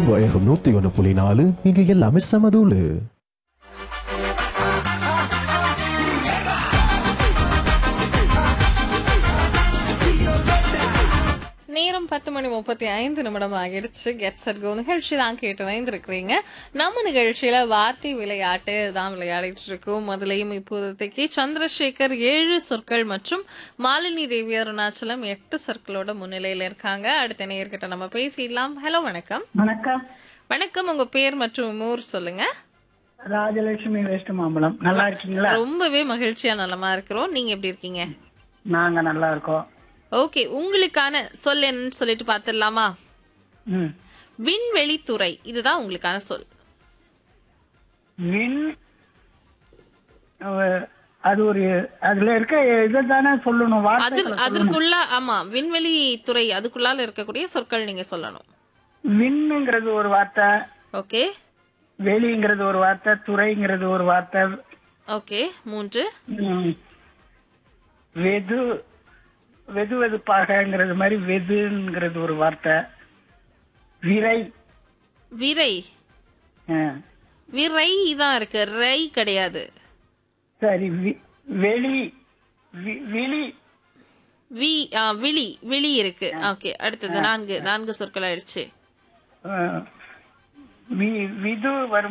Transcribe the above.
Rainbow FM நூத்தி ஒன்று புள்ளி நாலு இங்க எல்லாமே செமதூளு நேரம் பத்து மணி முப்பத்தி ஐந்து நிமிடம் ஆகிடுச்சு கெட் செட் கோ நிகழ்ச்சி தான் கேட்டு வைந்திருக்கிறீங்க நம்ம நிகழ்ச்சியில வார்த்தை விளையாட்டு தான் விளையாடிட்டு இருக்கோம் முதலையும் இப்போதைக்கு சந்திரசேகர் ஏழு சொற்கள் மற்றும் மாலினி தேவி அருணாச்சலம் எட்டு சொற்களோட முன்னிலையில இருக்காங்க அடுத்த நேர்கிட்ட நம்ம பேசிடலாம் ஹலோ வணக்கம் வணக்கம் வணக்கம் உங்க பேர் மற்றும் ஊர் சொல்லுங்க ராஜலட்சுமி வெஸ்ட் மாம்பலம் நல்லா இருக்கீங்களா ரொம்பவே மகிழ்ச்சியா நலமா இருக்கிறோம் நீங்க எப்படி இருக்கீங்க நாங்க நல்லா இருக்கோம் ஓகே உங்களுக்கான சொல் என்னன்னு சொல்லிட்டு பாத்துடலாமா ம். விண்வெளித்துறை இதுதான் உங்களுக்கான சொல் விண் அஹ், அது ஒரு அதுல இருக்க இதை தானே சொல்லணும் அது வார்த்தைகளை சொல்லணும். அதற்குள்ள ஆமா விண்வெளி துறை அதுக்குள்ளால இருக்கக்கூடிய சொற்கள் நீங்க சொல்லணும் விண்ணுங்கிறது ஒரு வார்த்தை ஓகே வெளிங்கிறது ஒரு வார்த்தை துறைங்கிறது ஒரு வார்த்தை ஓகே மூன்று ம். வெது வெது வெதுப்பாகங்கிறது மாதிரி வெதுங்கிறது ஒரு வார்த்தை விரை விரை அஹ், விரை தான் இருக்கு ரை கிடையாது சரி வி- வெளி வி- விழி வி ஆ, விழி விழி இருக்கு ஓகே அடுத்தது நான்கு நான்கு சொற்கள் ஆயிடுச்சு அஹ், வி- விது வரும்